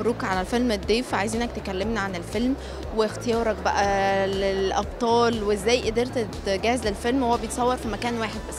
مبروك على الفيلم الضيف عايزينك تكلمنا عن الفيلم واختيارك بقى للابطال وازاي قدرت تجهز للفيلم وهو بيتصور في مكان واحد بس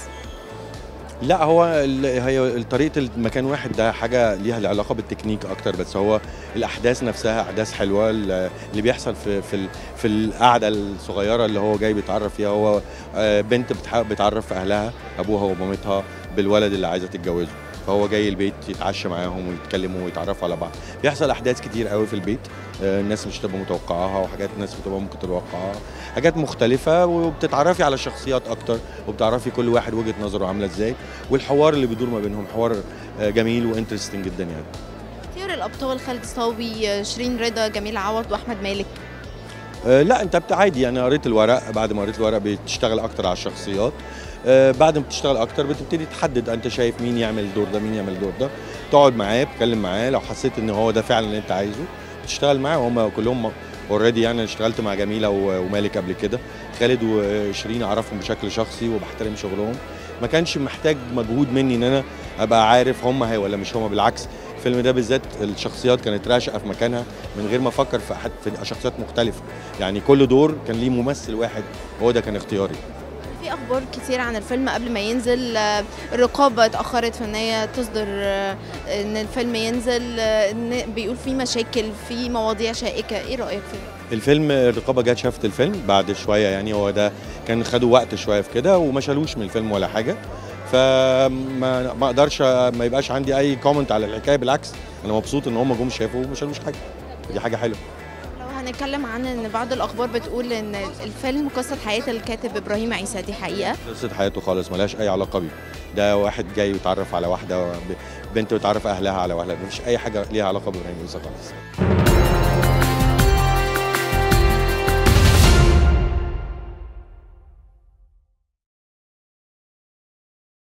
لا هو ال- هي طريقه المكان واحد ده حاجه ليها علاقه بالتكنيك اكتر بس هو الاحداث نفسها احداث حلوه ال- اللي بيحصل في في ال- في القعده الصغيره اللي هو جاي بيتعرف فيها هو آه، بنت بتح- بتعرف في اهلها ابوها ومامتها بالولد اللي عايزه تتجوزه فهو جاي البيت يتعشى معاهم ويتكلموا ويتعرفوا على بعض بيحصل احداث كتير قوي في البيت آه، الناس مش تبقى متوقعاها وحاجات الناس بتبقى ممكن تتوقعها حاجات مختلفه وبتتعرفي على الشخصيات اكتر وبتعرفي كل واحد وجهه نظره عامله ازاي والحوار اللي بيدور ما بينهم حوار آه، جميل وانترستنج جدا يعني اختيار الابطال خالد صاوي شيرين رضا جميل عوض واحمد مالك آه، لا انت بت- عادي يعني قريت الورق بعد ما قريت الورق بتشتغل اكتر على الشخصيات آه، بعد ما بتشتغل اكتر بتبتدي تحدد انت شايف مين يعمل الدور ده مين يعمل الدور ده تقعد معاه تتكلم معاه لو حسيت ان هو ده فعلا اللي انت عايزه تشتغل معاه وهم كلهم اوريدي يعني أنا اشتغلت مع جميله و- ومالك قبل كده خالد وشيرين اعرفهم بشكل شخصي وبحترم شغلهم ما كانش محتاج مجهود مني ان انا ابقى عارف هم هي ولا مش هم بالعكس الفيلم ده بالذات الشخصيات كانت راشقه في مكانها من غير ما افكر في حد في شخصيات مختلفه يعني كل دور كان ليه ممثل واحد هو ده كان اختياري في اخبار كتير عن الفيلم قبل ما ينزل آه، الرقابه اتاخرت في ان هي تصدر آه، ان الفيلم ينزل آه، ان بيقول في مشاكل في مواضيع شائكه ايه رايك فيه الفيلم الرقابه جت شافت الفيلم بعد شويه يعني هو ده كان خدوا وقت شويه في كده وما شالوش من الفيلم ولا حاجه فما ما اقدرش ما يبقاش عندي اي كومنت على الحكايه بالعكس انا مبسوط ان هم جم شافوا وما شالوش حاجه دي حاجه حلوه لو هنتكلم عن ان بعض الاخبار بتقول ان الفيلم قصه حياه الكاتب ابراهيم عيسى دي حقيقه قصه حياته خالص ملهاش اي علاقه بيه ده واحد جاي يتعرف على واحده ب- بنت بتعرف اهلها على واحده مفيش اي حاجه ليها علاقه بابراهيم عيسى خالص